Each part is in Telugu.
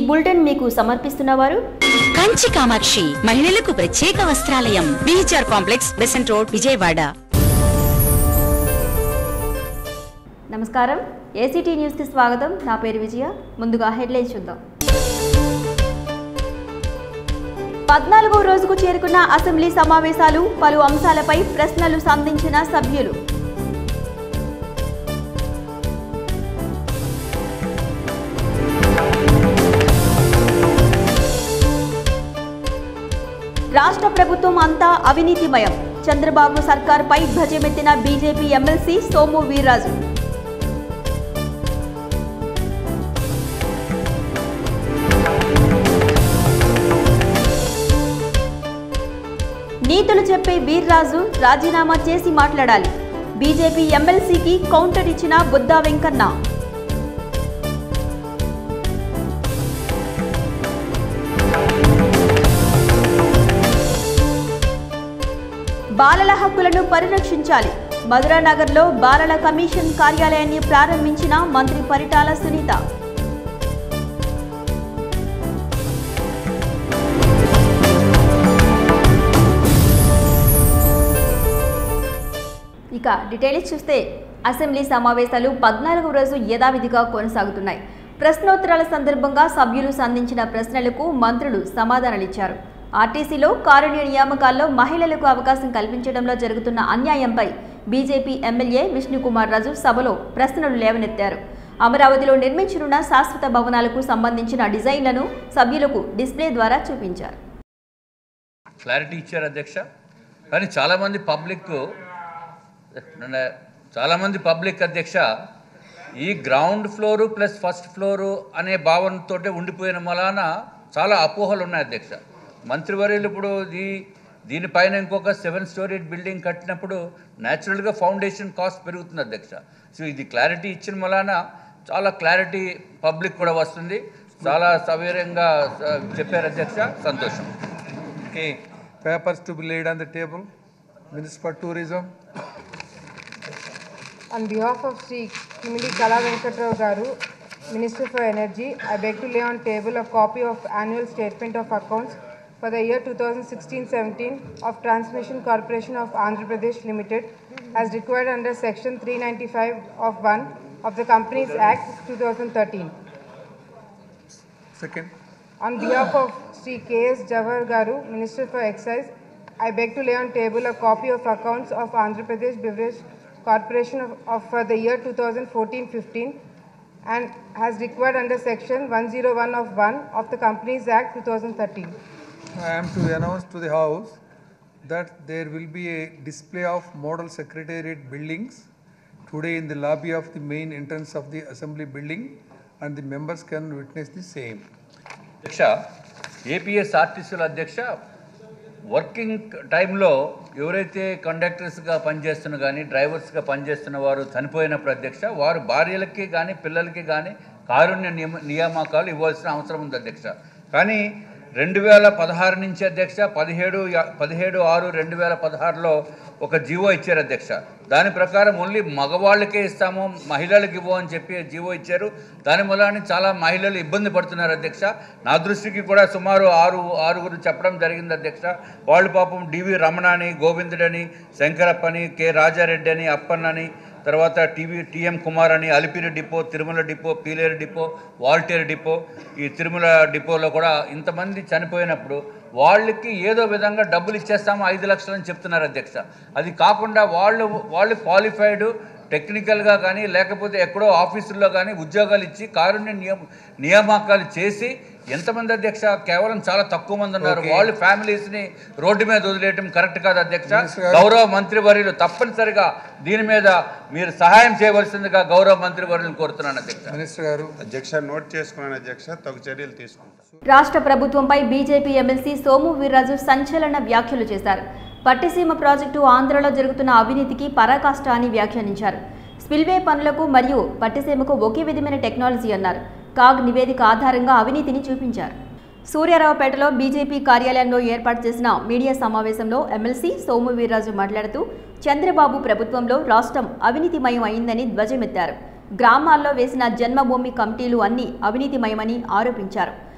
బులెటిన్ మీకు సమర్పిస్తున్నవారు కంచి కామాక్షి మహిళలకు ప్రత్యేక వస్త్రాలయం BHR complex Besant road Vijayawada నమస్కారం ఏసీటీ న్యూస్కి స్వాగతం నా పేరు విజయ ముందుగా హెడ్లైన్స్ చూద్దాం పద్నాలుగో రోజుకు చేరుకున్న అసెంబ్లీ సమావేశాలు పలు అంశాలపై ప్రశ్నలు సంధించిన సభ్యులు రాష్ట్ర ప్రభుత్వం అంతా అవినీతిమయం చంద్రబాబు సర్కార్పై ధ్వజమెత్తిన బీజేపీ ఎమ్మెల్సీ సోము వీర్రాజు నీతులు చెప్పే వీర్రాజు రాజీనామా చేసి మాట్లాడాలి బీజేపీ ఎమ్మెల్సీకి కౌంటర్ ఇచ్చిన బుద్దా వెంకన్న బాలల హక్కులను పరిరక్షించాలి మధురానగర్లో బాలల కమిషన్ కార్యాలయాన్ని ప్రారంభించిన మంత్రి పరిటాల సునీత ఇక డీటెయిల్స్ చూస్తే అసెంబ్లీ సమావేశాలు పద్నాలుగవ రోజు యథావిధిగా కొనసాగుతున్నాయి ప్రశ్నోత్తరాల సందర్భంగా సభ్యులు సంధించిన ప్రశ్నలకు మంత్రులు సమాధానాలిచ్చారు ఆర్టీసీలో కారుణ్య నియామకాల్లో మహిళలకు అవకాశం కల్పించడంలో జరుగుతున్న అన్యాయంపై బీజేపీ ఎమ్మెల్యే విష్ణుకుమార్ రాజు సభలో ప్రశ్నలు లేవనెత్తారు అమరావతిలో నిర్మించనున్న శాశ్వత భవనాలకు సంబంధించిన డిజైన్లను సభ్యులకు డిస్ప్లే ద్వారా చూపించారు క్లారిటీ ఇచ్చారు అధ్యక్ష కానీ చాలామంది పబ్లిక్ నిన్న చాలామంది పబ్లిక్ అధ్యక్ష ఈ ground floor plus first floor అనే భావనతో ఉండిపోయిన వలన చాలా అపోహలు ఉన్నాయి అధ్యక్ష మంత్రివర్యులు ఇప్పుడు ఈ దీనిపైన ఇంకొక సెవెన్ స్టోరీ బిల్డింగ్ కట్టినప్పుడు న్యాచురల్గా ఫౌండేషన్ కాస్ట్ పెరుగుతుంది అధ్యక్ష సో ఇది క్లారిటీ ఇచ్చిన వలన చాలా క్లారిటీ పబ్లిక్ కూడా వస్తుంది చాలా సవీరంగా ఆ, చెప్పారు అధ్యక్ష సంతోషం Okay, papers to be laid on the table. Minister for Tourism. On behalf of Sri Kimili Kala Venkatrao Garu, Minister for Energy, I beg to lay on table a copy of annual statement of accounts for the year 2016-17 of Transmission Corporation of Andhra Pradesh Limited as required under section 395 of 1 of the Companies Act 2013. Second. On behalf of Sri K.S. Jawahar Garu, Minister for Excise, I beg to lay on table a copy of accounts of Andhra Pradesh Beverage Corporation of, of for the year 2014-15 and has required under section 101 of 1 of the Companies Act 2013. I am to announce to the House that there will be a display of model secretariat buildings today in the lobby of the main entrance of the assembly building and the members can witness the same. అధ్యక్ష ఏపీఎస్ ఆర్టీసీల అధ్యక్ష వర్కింగ్ టైంలో ఎవరైతే కండక్టర్స్గా పనిచేస్తున్న కానీ డ్రైవర్స్గా పనిచేస్తున్న వారు చనిపోయినప్పుడు అధ్యక్ష వారు భార్యలకి కానీ పిల్లలకి కానీ కారుణ్య నియమ నియామకాలు ఇవ్వాల్సిన అవసరం ఉంది అధ్యక్ష కానీ రెండు వేల పదహారు నుంచి అధ్యక్ష పదిహేడు యా- పదిహేడు ఆరు రెండు వేల పదహారులో ఒక జీవో ఇచ్చారు అధ్యక్ష దాని ప్రకారం ఓన్లీ మగవాళ్ళకే ఇస్తాము మహిళలకు ఇవ్వు అని చెప్పి జీవో ఇచ్చారు దాని మూలాన్ని చాలా మహిళలు ఇబ్బంది పడుతున్నారు అధ్యక్ష నా దృష్టికి కూడా సుమారు ఆరు ఆరుగురు చెప్పడం జరిగింది అధ్యక్ష వాళ్ళు పాపం డివి రమణ అని గోవిందుడని శంకరప్పని కె రాజారెడ్డి అని అప్పన్నని తర్వాత టీవీ టీఎం కుమార్ అని Alipiri depot Tirumala depot Pileru depot Waltair depot ఈ తిరుమల డిపోలో కూడా ఇంతమంది చనిపోయినప్పుడు వాళ్ళకి ఏదో విధంగా డబ్బులు ఇచ్చేస్తాము ఐదు లక్షలు అని చెప్తున్నారు అధ్యక్ష అది కాకుండా వాళ్ళు వాళ్ళు క్వాలిఫైడ్ టెక్నికల్గా కానీ లేకపోతే ఎక్కడో ఆఫీసుల్లో కానీ ఉద్యోగాలు ఇచ్చి కారుణ్య నియమ నియామకాలు చేసి ఎంతమంది అధ్యక్ష కేవలం చాలా తక్కువ మంది ఉన్నారు Okay. వాళ్ళు ఫ్యామిలీస్ని రోడ్డు మీద వదిలేయటం కరెక్ట్ కాదు అధ్యక్ష Minister గారు. గౌరవ మంత్రివర్యులు తప్పనిసరిగా దీని మీద మీరు సహాయం చేయవలసిందిగా గౌరవ మంత్రివర్యులు కోరుతున్నాను అధ్యక్ష Minister Garu. అధ్యక్ష నోట్ చేసుకున్నాను అధ్యక్ష తగు చర్యలు తీసుకుంటాం రాష్ట్ర ప్రభుత్వంపై బీజేపీ ఎమ్మెల్సీ సోము వీర్రాజు సంచలన వ్యాఖ్యలు చేశారు పట్టిసీమ ప్రాజెక్టు ఆంధ్రలో జరుగుతున్న అవినీతికి పరాకాష్ట అని వ్యాఖ్యానించారు స్పిల్వే పనులకు మరియు పట్టిసీమకు ఒకే విధమైన టెక్నాలజీ అన్నారు కాగ్ నివేదిక ఆధారంగా అవినీతిని చూపించారు సూర్యారావుపేటలో బీజేపీ కార్యాలయంలో ఏర్పాటు చేసిన మీడియా సమావేశంలో ఎమ్మెల్సీ సోము వీర్రాజు మాట్లాడుతూ చంద్రబాబు ప్రభుత్వంలో రాష్ట్రం అవినీతిమయం అయిందని ధ్వజమెత్తారు గ్రామాల్లో వేసిన జన్మభూమి కమిటీలు అన్నీ అవినీతిమయమని ఆరోపించారు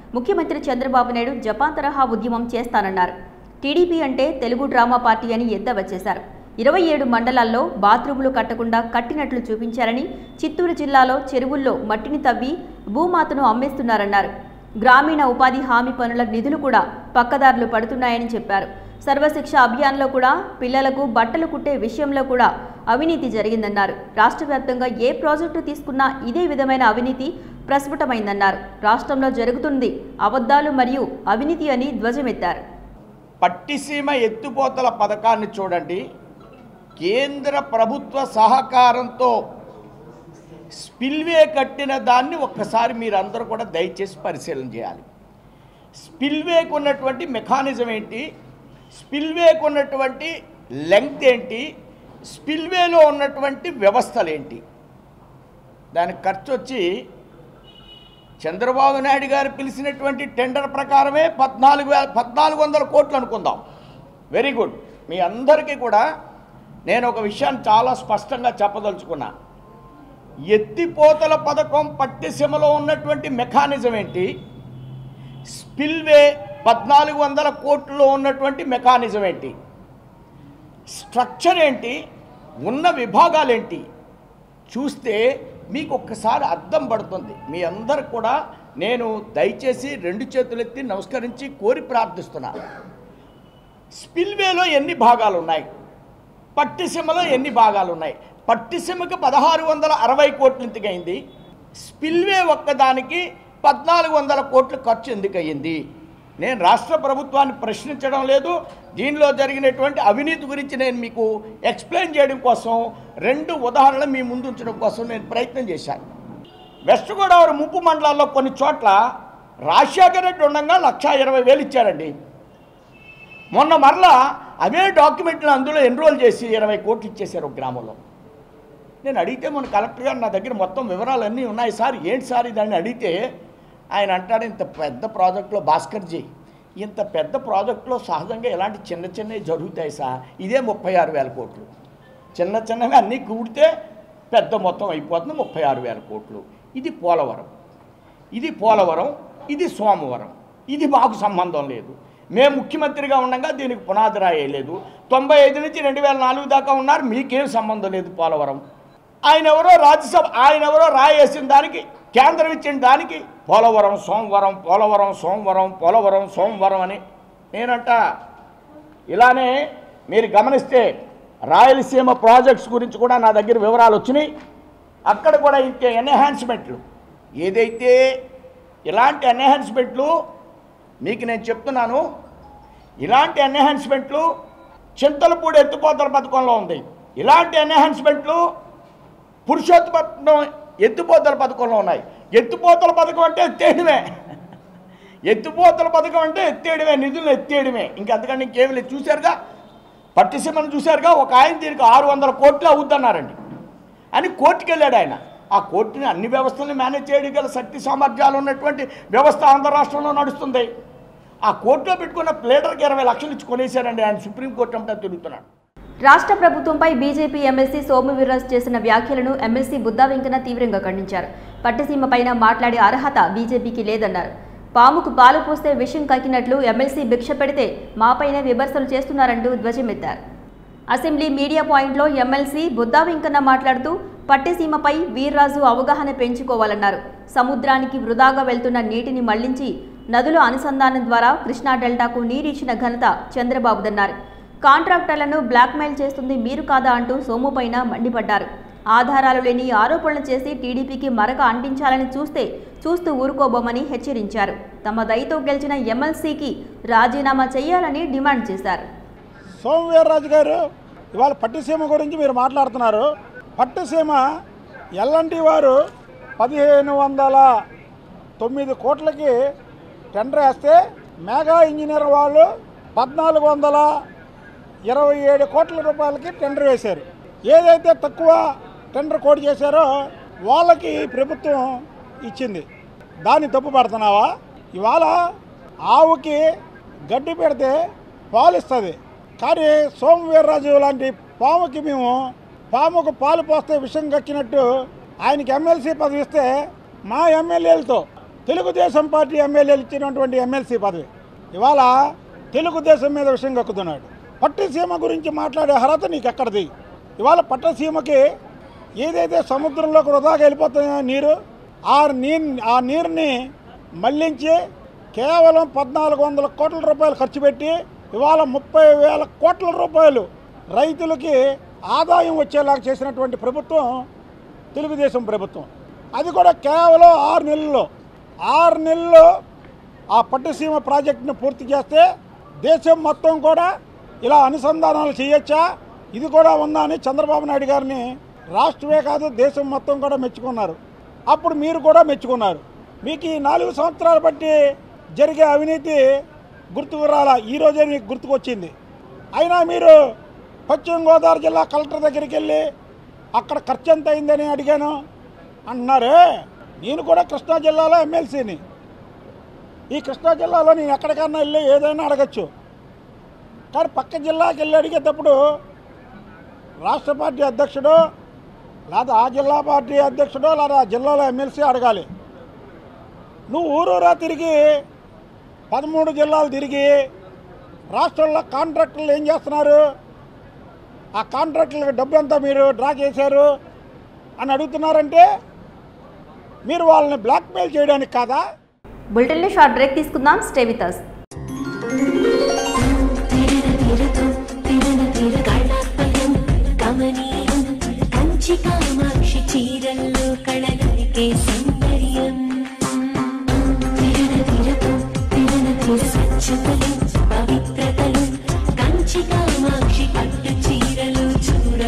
ముఖ్యమంత్రి చంద్రబాబు నాయుడు జపాన్ తరహా ఉద్యమం చేస్తానన్నారు టీడీపీ అంటే తెలుగు డ్రామా పార్టీ అని ఎద్దేవా చేశారు ఇరవై ఏడు మండలాల్లో బాత్రూములు కట్టకుండా కట్టినట్లు చూపించారని చిత్తూరు జిల్లాలో చెరువుల్లో మట్టిని తవ్వి భూమాతను అమ్మేస్తున్నారన్నారు గ్రామీణ ఉపాధి హామీ పనుల నిధులు కూడా పక్కదారులు పడుతున్నాయని చెప్పారు సర్వశిక్ష అభియాన్లో కూడా పిల్లలకు బట్టలు కుట్టే విషయంలో కూడా అవినీతి జరిగిందన్నారు రాష్ట్ర వ్యాప్తంగా ఏ ప్రాజెక్టు తీసుకున్నా ఇదే విధమైన అవినీతి ప్రస్ఫుటమైందన్నారు రాష్ట్రంలో జరుగుతుంది అబద్ధాలు మరియు అవినీతి అని ధ్వజమెత్తారు పట్టిసీమ ఎత్తుపోతల పథకాన్ని చూడండి కేంద్ర ప్రభుత్వ సహకారంతో స్పిల్వే కట్టిన దాన్ని ఒక్కసారి మీరందరూ కూడా దయచేసి పరిశీలన చేయాలి స్పిల్వేకు ఉన్నటువంటి మెకానిజం ఏంటి స్పిల్వేకు ఉన్నటువంటి లెంగ్త్ ఏంటి స్పిల్వేలో ఉన్నటువంటి వ్యవస్థలు ఏంటి దానికి ఖర్చు వచ్చి చంద్రబాబు నాయుడు గారు పిలిచినటువంటి టెండర్ ప్రకారమే పద్నాలుగు వేల పద్నాలుగు వందల కోట్లు అనుకుందాం వెరీ గుడ్ మీ అందరికీ కూడా నేను ఒక విషయాన్ని చాలా స్పష్టంగా చెప్పదలుచుకున్నా ఎత్తిపోతల పథకం పట్టిసీమలో ఉన్నటువంటి మెకానిజం ఏంటి స్పిల్వే పద్నాలుగు వందల కోట్లలో ఉన్నటువంటి మెకానిజం ఏంటి స్ట్రక్చర్ ఏంటి ఉన్న విభాగాలేంటి చూస్తే మీకు ఒక్కసారి అర్థం పడుతుంది మీ అందరికి కూడా నేను దయచేసి రెండు చేతులెత్తి నమస్కరించి కోరి ప్రార్థిస్తున్నా స్పిల్వేలో ఎన్ని భాగాలు ఉన్నాయి పట్టిసీమలో ఎన్ని భాగాలు ఉన్నాయి పట్టిసీమకి పదహారు వందల అరవై కోట్లు ఎందుకయింది స్పిల్వే ఒక్కదానికి పద్నాలుగు వందల కోట్లు ఖర్చు ఎందుకు అయ్యింది నేను రాష్ట్ర ప్రభుత్వాన్ని ప్రశ్నించడం లేదు దీనిలో జరిగినటువంటి అవినీతి గురించి నేను మీకు ఎక్స్ప్లెయిన్ చేయడం కోసం రెండు ఉదాహరణలు మీ ముందు ఉంచడం కోసం నేను ప్రయత్నం చేశాను వెస్ట్ గోదావరి ముప్పు మండలాల్లో కొన్ని చోట్ల రాజశేఖర రెడ్డి ఉండగా లక్షా ఇరవై వేలు ఇచ్చారండి మొన్న మరలా అవే డాక్యుమెంట్లు అందులో ఎన్రోల్ చేసి ఇరవై కోట్లు ఇచ్చేశారు ఒక గ్రామంలో నేను అడిగితే మన కలెక్టర్ గారు నా దగ్గర మొత్తం వివరాలన్నీ ఉన్నాయి సార్ ఏంటి సార్ ఇదని అడిగితే ఆయన అంటాడు ఇంత పెద్ద ప్రాజెక్టులో భాస్కర్జీ ఇంత పెద్ద ప్రాజెక్టులో సహజంగా ఇలాంటి చిన్న చిన్నవి జరుగుతాయి సార్ ఇదే ముప్పై ఆరు వేల కోట్లు చిన్న చిన్నవి అన్నీ కూడితే పెద్ద మొత్తం అయిపోతుంది ముప్పై ఆరు వేల కోట్లు ఇది పోలవరం ఇది పోలవరం ఇది సోమవరం ఇది మాకు సంబంధం లేదు మేము ముఖ్యమంత్రిగా ఉండగా దీనికి పునాది రాయలేదు తొంభై ఐదు నుంచి రెండు వేల నాలుగు దాకా ఉన్నారు మీకేం సంబంధం లేదు పోలవరం ఆయన ఎవరో రాజ్యసభ ఆయన ఎవరో రాయేసిన దానికి కేంద్రం ఇచ్చిన దానికి పోలవరం సోమవరం పోలవరం సోమవరం పోలవరం సోమవరం అని నేనంట ఇలానే మీరు గమనిస్తే రాయలసీమ ప్రాజెక్ట్స్ గురించి కూడా నా దగ్గర వివరాలు వచ్చినాయి అక్కడ కూడా ఇంకే ఎన్హాన్స్మెంట్లు ఏదైతే ఇలాంటి ఎన్హాన్స్మెంట్లు మీకు నేను చెప్తున్నాను ఇలాంటి ఎన్హాన్స్మెంట్లు చింతలపూడి ఎత్తుపోతల పథకంలో ఉంది ఇలాంటి ఎన్హాన్స్మెంట్లు పురుషోత్తపట్నం ఎత్తుపోతల పథకంలో ఉన్నాయి ఎత్తుపోతల పథకం అంటే ఎత్తేయడమే ఎత్తుపోతల పథకం అంటే ఎత్తేయడమే నిధులు ఎత్తేయడమే ఇంకా అంతకంటే ఇంకేమి లేదు చూశారుగా పట్టిసీమను చూశారుగా ఒక ఆయన దీనికి ఆరు వందల కోట్లు అవుద్దన్నారండి అని కోర్టుకు వెళ్ళాడు ఆయన ఆ కోర్టుని అన్ని వ్యవస్థలను మేనేజ్ చేయడం గల శక్తి సామర్థ్యాలు ఉన్నటువంటి వ్యవస్థ ఆంధ్ర రాష్ట్రంలో నడుస్తుంది ఆ కోర్టులో పెట్టుకున్న ప్లేటర్కి ఇరవై లక్షలు ఇచ్చి కొనేశారండి ఆయన సుప్రీంకోర్టు అంతా తిరుగుతున్నాడు రాష్ట్ర ప్రభుత్వంపై బీజేపీ ఎమ్మెల్సీ సోము వీర్రాజు చేసిన వ్యాఖ్యలను ఎమ్మెల్సీ బుద్దా వెంకన్న తీవ్రంగా ఖండించారు పట్టిసీమ పైన మాట్లాడే అర్హత బీజేపీకి లేదన్నారు పాముకు పాలు పోస్తే విషం కక్కినట్లు ఎమ్మెల్సీ భిక్ష పెడితే మాపైనే విమర్శలు చేస్తున్నారంటూ ధ్వజమెత్తారు అసెంబ్లీ మీడియా పాయింట్లో ఎమ్మెల్సీ బుద్దా వెంకన్న మాట్లాడుతూ పట్టిసీమపై వీర్రాజు అవగాహన పెంచుకోవాలన్నారు సముద్రానికి వృధాగా వెళ్తున్న నీటిని మళ్లించి నదుల అనుసంధానం ద్వారా కృష్ణా డెల్టాకు నీరిచ్చిన ఘనత చంద్రబాబుదన్నారు కాంట్రాక్టర్లను బ్లాక్మెయిల్ చేస్తుంది మీరు కాదా అంటూ సోముపైన మండిపడ్డారు ఆధారాలు లేని ఆరోపణలు చేసి టీడీపీకి మరక అంటించాలని చూస్తే చూస్తూ ఊరుకోబోమని హెచ్చరించారు తమ దయతో గెలిచిన ఎమ్మెల్సీకి రాజీనామా చేయాలని డిమాండ్ చేశారు సోమవీర్రాజు గారు ఇవాళ పట్టిసీమ గురించి మీరు మాట్లాడుతున్నారు పట్టిసీమ ఎల్ఎన్టీ వారు పదిహేను వందల తొమ్మిది కోట్లకి టెండర్ వేస్తే మెగా ఇంజనీర్ వాళ్ళు పద్నాలుగు వందల ఇరవై ఏడు కోట్ల రూపాయలకి టెండర్ వేశారు ఏదైతే తక్కువ టెండర్ కోడ్ చేశారో వాళ్ళకి ప్రభుత్వం ఇచ్చింది దాన్ని తప్పు పడుతున్నావా ఇవాళ ఆవుకి గడ్డి పెడితే పాలు ఇస్తుంది కానీ సోమవీర్రాజు లాంటి పాముకి మేము పాముకు పాలు పోస్తే విషం కక్కినట్టు ఆయనకి ఎమ్మెల్సీ పదవి ఇస్తే మా ఎమ్మెల్యేలతో తెలుగుదేశం పార్టీ ఎమ్మెల్యేలు ఇచ్చినటువంటి ఎమ్మెల్సీ పదవి ఇవాళ తెలుగుదేశం మీద విషయం కక్కుతున్నాడు పట్టిసీమ గురించి మాట్లాడే అర్హత నీకు ఎక్కడిది ఇవాళ పట్టసీమకి ఏదైతే సముద్రంలోకి వృధాగా వెళ్ళిపోతుందో నీరు ఆ నీరు ఆ నీరుని మళ్లించి కేవలం పద్నాలుగు వందల కోట్ల రూపాయలు ఖర్చు పెట్టి ఇవాళ ముప్పై వేల కోట్ల రూపాయలు రైతులకి ఆదాయం వచ్చేలాగా చేసినటువంటి ప్రభుత్వం తెలుగుదేశం ప్రభుత్వం అది కూడా కేవలం ఆరు నెలల్లో ఆరు నెలల్లో ఆ పట్టుసీమ ప్రాజెక్టును పూర్తి చేస్తే దేశం మొత్తం కూడా ఇలా అనుసంధానాలు చేయొచ్చా ఇది కూడా ఉందా అని చంద్రబాబు నాయుడు గారిని రాష్ట్రమే కాదు దేశం మొత్తం కూడా మెచ్చుకున్నారు అప్పుడు మీరు కూడా మెచ్చుకున్నారు మీకు ఈ నాలుగు సంవత్సరాలు బట్టి జరిగే అవినీతి గుర్తుకు రాలా ఈరోజే మీకు గుర్తుకొచ్చింది అయినా మీరు పశ్చిమ గోదావరి జిల్లా కలెక్టర్ దగ్గరికి వెళ్ళి అక్కడ ఖర్చు ఎంత అయిందని అడిగాను అంటున్నారే నేను కూడా కృష్ణా జిల్లాలో ఎమ్మెల్సీని ఈ కృష్ణా జిల్లాలో నేను ఎక్కడికన్నా వెళ్ళి ఏదైనా అడగచ్చు కానీ పక్క జిల్లాకి వెళ్ళి అడిగేటప్పుడు రాష్ట్ర పార్టీ అధ్యక్షుడు లేదా ఆ జిల్లా పార్టీ అధ్యక్షుడు లేదా ఆ జిల్లాలో ఎమ్మెల్సీ అడగాలి నువ్వు ఊరూరా తిరిగి పదమూడు జిల్లాలు తిరిగి రాష్ట్రంలో కాంట్రాక్టర్లు ఏం చేస్తున్నారు ఆ కాంట్రాక్టులకు డబ్బు ఎంత మీరు డ్రా చేశారు అని అడుగుతున్నారంటే మీరు వాళ్ళని బ్లాక్మెయిల్ చేయడానికి కాదా బులెటిన్లో షార్ట్ బ్రేక్ తీసుకుందాం స్టే విత్ us. కమనీయం కంచి కామాక్షి చీరల్లో కళగలికే సౌందర్యం తిరన తిరతో తిరన తిర స్వచ్ఛతలు పవిత్రతలు కంచి కామాక్షి పట్టు చీరలు చూడ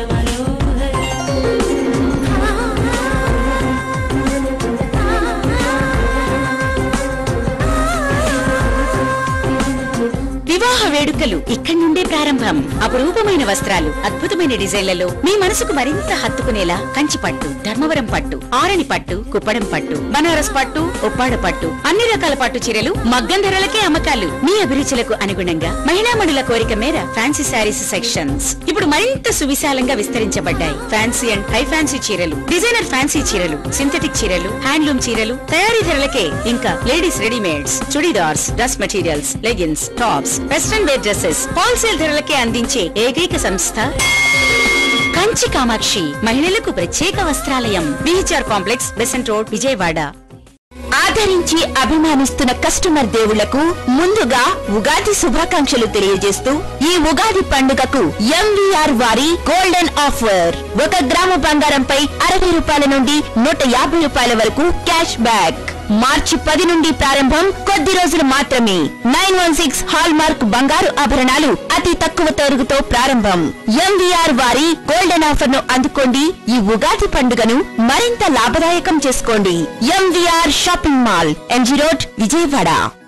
వివాహ వేడుకలు ఇక్కడి నుండే ప్రారంభం అపురూపమైన వస్త్రాలు అద్భుతమైన డిజైన్లలో మీ మనసుకు మరింత హత్తుకునేలా కంచి పట్టు ధర్మవరం పట్టు ఆరణి పట్టు కుప్పడం పట్టు బనారస్ పట్టు ఉప్పాడ పట్టు అన్ని రకాల పట్టు చీరలు మగ్గం ధరలకే అమ్మకాలు మీ అభిరుచులకు అనుగుణంగా మహిళా మణుల కోరిక మేర ఫ్యాన్సీ శారీస్ సెక్షన్స్ ఇప్పుడు మరింత సువిశాలంగా విస్తరించబడ్డాయి ఫ్యాన్సీ అండ్ హై ఫ్యాన్సీ చీరలు డిజైనర్ ఫ్యాన్సీ చీరలు సింథటిక్ చీరలు హ్యాండ్లూమ్ చీరలు తయారీ ధరలకే ఇంకా ladies readymades chudidars dress materials leggings tops western wear dresses wholesale ధరలకే అందించే ఏకైక సంస్థ కంచి కామాక్షి మహిళలకు ప్రత్యేక వస్త్రాలయం BHR complex Besant road Vijayawada ఆదరించి అభిమానిస్తున్న కస్టమర్ దేవుళ్లకు ముందుగా ఉగాది శుభాకాంక్షలు తెలియజేస్తూ ఈ ఉగాది పండుగకు ఎంవీఆర్ వారి గోల్డెన్ ఆఫర్ ఒక గ్రాము బంగారంపై అరవై రూపాయల నుండి నూట యాభై రూపాయల వరకు క్యాష్ బ్యాక్ మార్చి పది నుండి ప్రారంభం కొద్ది రోజులు మాత్రమే nine one six hallmark బంగారు ఆభరణాలు అతి తక్కువ తరుగుతో ప్రారంభం ఎంవీఆర్ వారి గోల్డెన్ ఆఫర్ ను అందుకోండి ఈ ఉగాది పండుగను మరింత లాభదాయకం చేసుకోండి MVR shopping mall MG road Vijayawada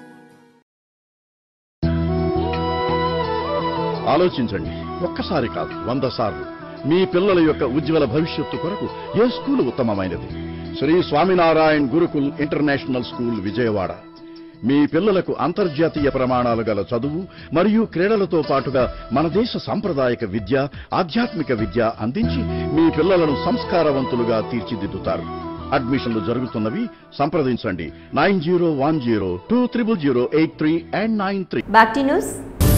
ఆలోచించండి ఒక్కసారి కాదు వంద సార్లు మీ పిల్లల యొక్క ఉజ్వల భవిష్యత్తు కొరకు ఏ స్కూల్ ఉత్తమమైనది శ్రీ స్వామినారాయణ్ గురుకుల్ ఇంటర్నేషనల్ స్కూల్ విజయవాడ మీ పిల్లలకు అంతర్జాతీయ ప్రమాణాలు గల చదువు మరియు క్రీడలతో పాటుగా మన దేశ సాంప్రదాయక విద్య ఆధ్యాత్మిక విద్య అందించి మీ పిల్లలను సంస్కారవంతులుగా తీర్చిదిద్దుతారు అడ్మిషన్లు జరుగుతున్నవి సంప్రదించండి nine zero one zero two triple zero eight three and nine three back to news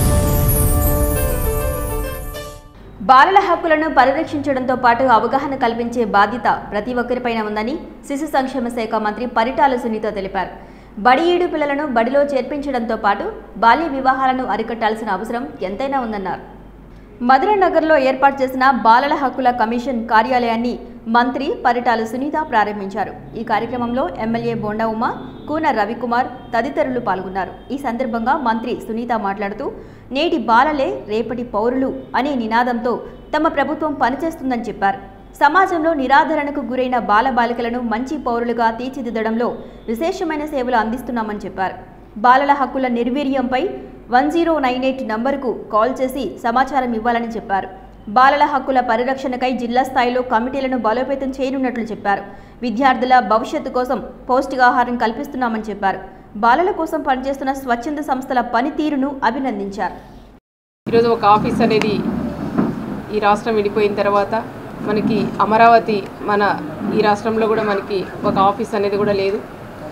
బాలల హక్కులను పరిరక్షించడంతో పాటు అవగాహన కల్పించే బాధ్యత ప్రతి ఒక్కరిపైన ఉందని శిశు సంక్షేమ శాఖ మంత్రి పరిటాల సునీత తెలిపారు బడి ఈడు పిల్లలను బడిలో చేర్పించడంతో పాటు బాల్య వివాహాలను అరికట్టాల్సిన అవసరం ఎంతైనా ఉందన్నారు మధుర నగర్లో ఏర్పాటు చేసిన బాలల హక్కుల కమిషన్ కార్యాలయాన్ని మంత్రి పరిటాల సునీత ప్రారంభించారు ఈ కార్యక్రమంలో ఎమ్మెల్యే బోండా ఉమ కూన రవికుమార్ తదితరులు పాల్గొన్నారు ఈ సందర్భంగా మంత్రి సునీత మాట్లాడుతూ నేటి బాలలే రేపటి పౌరులు అనే నినాదంతో తమ ప్రభుత్వం పనిచేస్తుందని చెప్పారు సమాజంలో నిరాదరణకు గురైన బాలబాలికలను మంచి పౌరులుగా తీర్చిదిద్దడంలో విశేషమైన సేవలు అందిస్తున్నామని చెప్పారు బాలల హక్కుల నిర్వీర్యంపై వన్ జీరో నైన్ ఎయిట్ నంబరుకు కాల్ చేసి సమాచారం ఇవ్వాలని చెప్పారు బాలల హక్కుల పరిరక్షణకై జిల్లా స్థాయిలో కమిటీలను బలోపేతం చేయనున్నట్లు చెప్పారు విద్యార్థుల భవిష్యత్తు కోసం పౌష్టికాహారం కల్పిస్తున్నామని చెప్పారు బాలల కోసం పనిచేస్తున్న స్వచ్ఛంద సంస్థల పనితీరును అభినందించారు ఈరోజు ఒక ఆఫీస్ అనేది ఈ రాష్ట్రం విడిపోయిన తర్వాత మనకి అమరావతి మన ఈ రాష్ట్రంలో కూడా మనకి ఒక ఆఫీస్ అనేది కూడా లేదు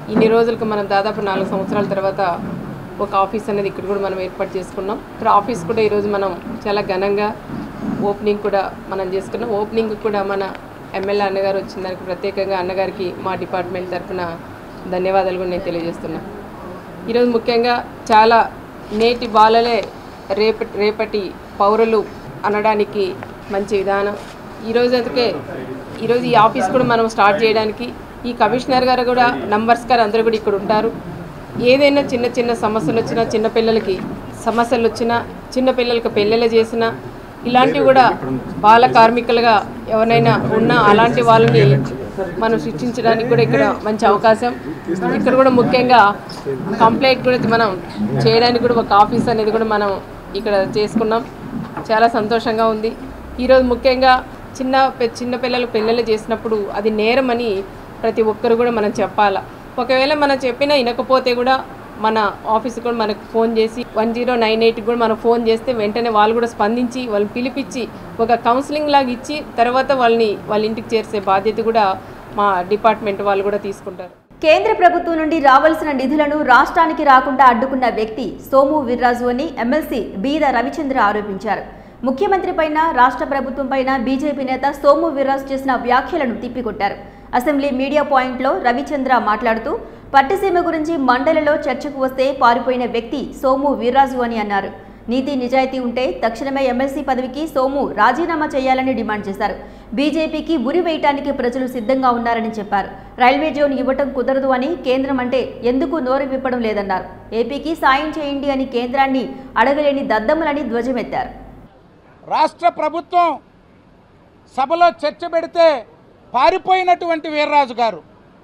ఇన్ని రోజులకు మనం దాదాపు నాలుగు సంవత్సరాల తర్వాత ఒక ఆఫీస్ అనేది ఇక్కడ కూడా మనం ఏర్పాటు చేసుకున్నాం ఇక్కడ ఆఫీస్ కూడా ఈరోజు మనం చాలా ఘనంగా ఓపెనింగ్ కూడా మనం చేసుకున్నాం ఓపెనింగ్ కూడా మన ఎమ్మెల్యే అన్నగారు వచ్చిన దానికి ప్రత్యేకంగా అన్నగారికి మా డిపార్ట్మెంట్ తరఫున ధన్యవాదాలు కూడా నేను తెలియజేస్తున్నాను ఈరోజు ముఖ్యంగా చాలా నేటి బాలలే రేపటి రేపటి పౌరులు అనడానికి మంచి విధానం ఈరోజు అందుకే ఈరోజు ఈ ఆఫీస్ కూడా మనం స్టార్ట్ చేయడానికి ఈ కమిషనర్ గారు కూడా నంబర్స్ గారు అందరూ కూడా ఇక్కడ ఉంటారు ఏదైనా చిన్న చిన్న సమస్యలు వచ్చినా చిన్న పిల్లలకి సమస్యలు వచ్చినా చిన్న పిల్లలకి పెళ్ళిళ్ళు చేసినా ఇలాంటివి కూడా బాల కార్మికులుగా ఎవరైనా ఉన్నా అలాంటి వాళ్ళని మనం శిక్షించడానికి కూడా ఇక్కడ మంచి అవకాశం ఇక్కడ కూడా ముఖ్యంగా కంప్లైంట్ కూడా మనం చేయడానికి కూడా ఒక ఆఫీస్ అనేది కూడా మనం ఇక్కడ చేసుకున్నాం చాలా సంతోషంగా ఉంది ఈరోజు ముఖ్యంగా చిన్న పె- చిన్న పిల్లలు పెళ్ళిళ్ళు చేసినప్పుడు అది నేరమని ప్రతి ఒక్కరు కూడా మనం చెప్పాలా ఒకవేళ మనం చెప్పినా వినకపోతే కూడా మన ఆఫీస్ కూడా మనకు ఫోన్ చేసి వన్ జీరో నైన్ ఎయిట్కి కూడా మనం ఫోన్ చేస్తే వెంటనే వాళ్ళు కూడా స్పందించి వాళ్ళని పిలిపించి ఒక కౌన్సిలింగ్ లాగా ఇచ్చి తర్వాత వాళ్ళని వాళ్ళ ఇంటికి చేర్చే బాధ్యత కూడా మా డిపార్ట్మెంట్ వాళ్ళు కూడా తీసుకుంటారు కేంద్ర ప్రభుత్వం నుండి రావాల్సిన నిధులను రాష్ట్రానికి రాకుండా అడ్డుకున్న వ్యక్తి సోము వీర్రాజు అని ఎమ్మెల్సీ బీద రవిచంద్ర ఆరోపించారు ముఖ్యమంత్రి పైన రాష్ట్ర ప్రభుత్వం పైన బీజేపీ నేత సోము వీర్రాజు చేసిన వ్యాఖ్యలను తిప్పికొట్టారు అసెంబ్లీ మీడియా పాయింట్లో రవిచంద్ర మాట్లాడుతూ పట్టిసీమ గురించి మండలిలో చర్చకు వస్తే పారిపోయిన వ్యక్తి సోము వీర్రాజు అని అన్నారు నీతి నిజాయితీ ఉంటే తక్షణమే ఎమ్మెల్సీ పదవికి సోము రాజీనామా చేయాలని డిమాండ్ చేశారు బీజేపీకి ఉరి వేయటానికి ప్రజలు సిద్ధంగా ఉన్నారని చెప్పారు రైల్వే జోన్ ఇవ్వటం కుదరదు అని కేంద్రం అంటే ఎందుకు నోరు విప్పడం లేదన్నారు ఏపీకి సాయం చేయండి అని కేంద్రాన్ని అడగలేని దద్దమ్మలని ధ్వజమెత్తారు రాష్ట్ర ప్రభుత్వం సభలో చర్చ పెడితే పారిపోయినటువంటి వీర్రాజు గారు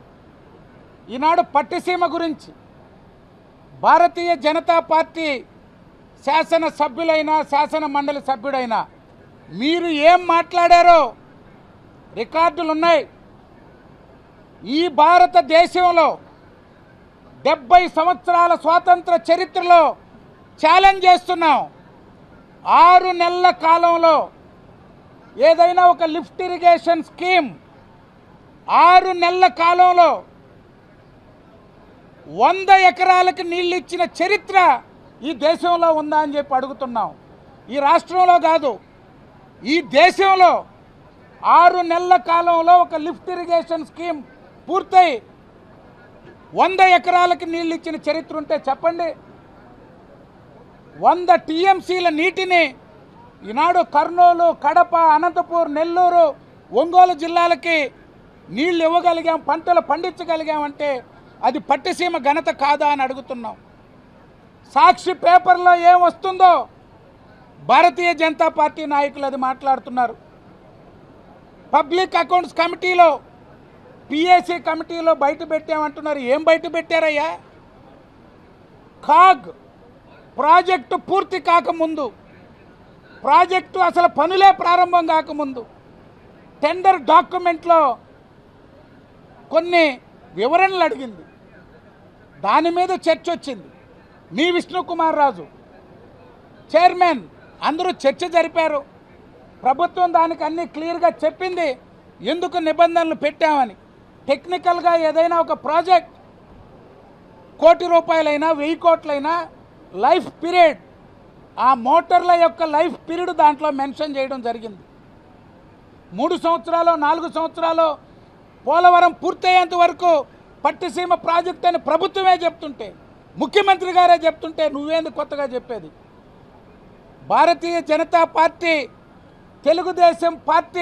ఈనాడు పట్టిసీమ గురించి భారతీయ జనతా పార్టీ శాసన సభ్యులైనా శాసన మండలి సభ్యుడైనా మీరు ఏం మాట్లాడారో రికార్డులు ఉన్నాయి ఈ భారతదేశంలో డెబ్బై సంవత్సరాల స్వాతంత్ర చరిత్రలో ఛాలెంజ్ చేస్తున్నాం ఆరు నెలల కాలంలో ఏదైనా ఒక లిఫ్ట్ ఇరిగేషన్ స్కీమ్ ఆరు నెలల కాలంలో వంద ఎకరాలకు నీళ్ళు ఇచ్చిన చరిత్ర ఈ దేశంలో ఉందా అని చెప్పి అడుగుతున్నాం ఈ రాష్ట్రంలో కాదు ఈ దేశంలో ఆరు నెలల కాలంలో ఒక లిఫ్ట్ ఇరిగేషన్ స్కీమ్ పూర్తయి వంద ఎకరాలకి నీళ్ళు ఇచ్చిన చరిత్ర ఉంటే చెప్పండి వంద టీఎంసీల నీటిని ఈనాడు కర్నూలు కడప అనంతపూర్ నెల్లూరు ఒంగోలు జిల్లాలకి నీళ్ళు ఇవ్వగలిగాం పంటలు పండించగలిగామంటే అది పట్టిసీమ ఘనత కాదా అని అడుగుతున్నాం సాక్షి పేపర్లో ఏం వస్తుందో భారతీయ జనతా పార్టీ నాయకులు అది మాట్లాడుతున్నారు పబ్లిక్ అకౌంట్స్ కమిటీలో పిఎస్సి కమిటీలో బయట పెట్టామంటున్నారు ఏం బయట పెట్టారయ్యా కాగ్ ప్రాజెక్టు పూర్తి కాకముందు ప్రాజెక్టు అసలు పనులే ప్రారంభం కాకముందు టెండర్ డాక్యుమెంట్లో కొన్ని వివరణలు అడిగింది దాని మీద చర్చ వచ్చింది మీ విష్ణుకుమార్ రాజు చైర్మన్ అందరూ చర్చ జరిపారు ప్రభుత్వం దానికి అన్ని క్లియర్గా చెప్పింది ఎందుకు నిబంధనలు పెట్టామని టెక్నికల్గా ఏదైనా ఒక ప్రాజెక్ట్ కోటి రూపాయలైనా వెయ్యి కోట్లైనా లైఫ్ పీరియడ్ ఆ మోటార్ల యొక్క లైఫ్ పీరియడ్ దాంట్లో మెన్షన్ చేయడం జరిగింది మూడు సంవత్సరాలు నాలుగు సంవత్సరాలు పోలవరం పూర్తయ్యేంత వరకు పట్టిసీమ ప్రాజెక్ట్ అని ప్రభుత్వమే చెప్తుంటే ముఖ్యమంత్రి గారే చెప్తుంటే నువ్వేందుకు కొత్తగా చెప్పేది భారతీయ జనతా పార్టీ తెలుగుదేశం పార్టీ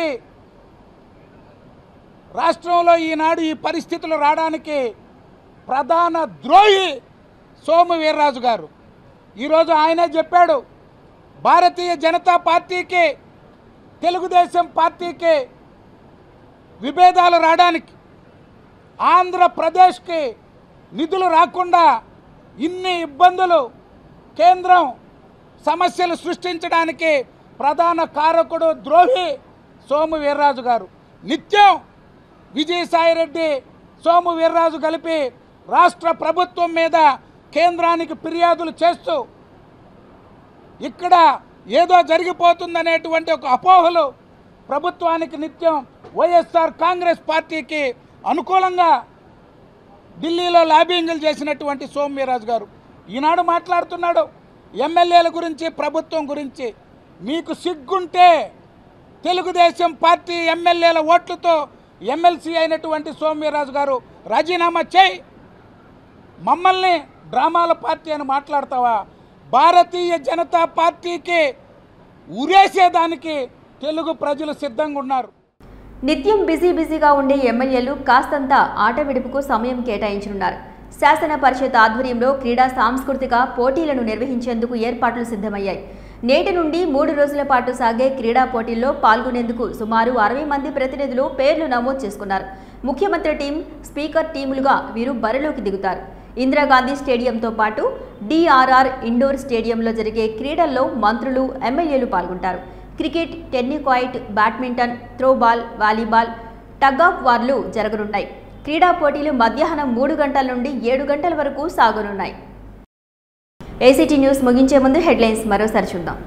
రాష్ట్రంలో ఈనాడు ఈ పరిస్థితులు రావడానికి ప్రధాన ద్రోహి సోము వీర్రాజు గారు ఈరోజు ఆయనే చెప్పాడు భారతీయ జనతా పార్టీకి తెలుగుదేశం పార్టీకి విభేదాలు రావడానికి ఆంధ్రప్రదేశ్కి నిధులు రాకుండా ఇన్ని ఇబ్బందులు కేంద్రం సమస్యలు సృష్టించడానికి ప్రధాన కారకుడు ద్రోహి సోము వీర్రాజు గారు నిత్యం విజయసాయిరెడ్డి సోము వీర్రాజు కలిపి రాష్ట్ర ప్రభుత్వం మీద కేంద్రానికి ఫిర్యాదులు చేస్తూ ఇక్కడ ఏదో జరిగిపోతుందనేటువంటి ఒక అపోహలు ప్రభుత్వానికి నిత్యం వైఎస్ఆర్ కాంగ్రెస్ పార్టీకి అనుకూలంగా ఢిల్లీలో లాబింగ్లు చేసినటువంటి సోమ్యరాజు గారు ఈనాడు మాట్లాడుతున్నాడు ఎమ్మెల్యేల గురించి ప్రభుత్వం గురించి మీకు సిగ్గుంటే తెలుగుదేశం పార్టీ ఎమ్మెల్యేల ఓట్లతో ఎమ్మెల్సీ అయినటువంటి సోమ్యరాజు గారు రాజీనామా చేయి మమ్మల్ని డ్రామాల పార్టీ అని మాట్లాడతావా భారతీయ జనతా పార్టీకి ఉరేసేదానికి తెలుగు ప్రజలు సిద్ధంగా ఉన్నారు నిత్యం బిజీ బిజీగా ఉండే ఎమ్మెల్యేలు కాస్తంత ఆట విడుపుకు సమయం కేటాయించనున్నారు శాసన పరిషత్ ఆధ్వర్యంలో క్రీడా సాంస్కృతిక పోటీలను నిర్వహించేందుకు ఏర్పాట్లు సిద్ధమయ్యాయి నేటి నుండి మూడు రోజుల పాటు సాగే క్రీడా పోటీల్లో పాల్గొనేందుకు సుమారు అరవై మంది ప్రతినిధులు పేర్లు నమోదు చేసుకున్నారు ముఖ్యమంత్రి టీం స్పీకర్ టీములుగా వీరు బరిలోకి దిగుతారు ఇందిరాగాంధీ స్టేడియంతో పాటు డిఆర్ఆర్ ఇండోర్ స్టేడియంలో జరిగే క్రీడల్లో మంత్రులు ఎమ్మెల్యేలు పాల్గొంటారు cricket tenniquoit badminton throwball volleyball tug of వార్లు జరగనున్నాయి క్రీడా పోటీలు మధ్యాహ్నం మూడు గంటల నుండి ఏడు గంటల వరకు సాగనున్నాయి ఏసీటీ న్యూస్ ముగించే ముందు హెడ్లైన్స్ మరోసారి చూద్దాం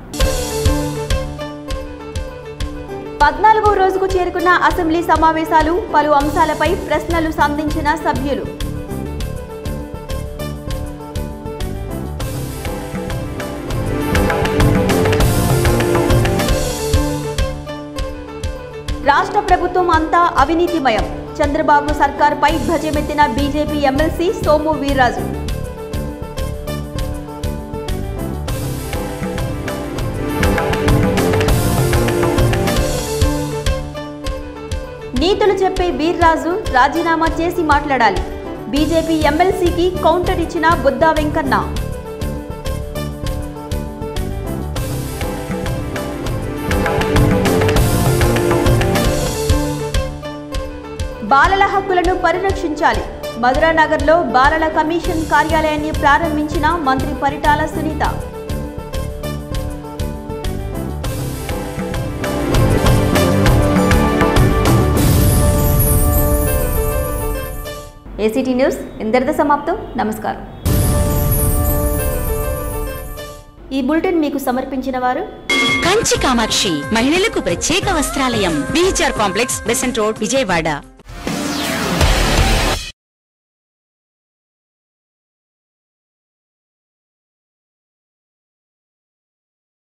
పద్నాలుగో రోజుకు చేరుకున్న అసెంబ్లీ సమావేశాలు పలు అంశాలపై ప్రశ్నలు సంధించిన సభ్యులు రాష్ట్ర ప్రభుత్వం అంతా అవినీతిమయం చంద్రబాబు సర్కార్పై ధ్వజమెత్తిన బీజేపీ ఎమ్మెల్సీ సోము వీర్రాజు నీతులు చెప్పే వీర్రాజు రాజీనామా చేసి మాట్లాడాలి బీజేపీ ఎమ్మెల్సీకి కౌంటర్ ఇచ్చిన బుద్దా వెంకన్న బాలల హక్కులను పరిరక్షించాలి మధురానగర్లో బాలల కమిషన్ కార్యాలయాన్ని ప్రారంభించిన మంత్రి పరిటాల సునీత ఏసీటీ న్యూస్ ఇందరితో సమాప్తం నమస్కారం ఈ బులెటిన్ మీకు సమర్పించిన వారు కంచి కామాక్షి మహిళలకు ప్రత్యేక వస్త్రాలయం BHR complex Besant road Vijayawada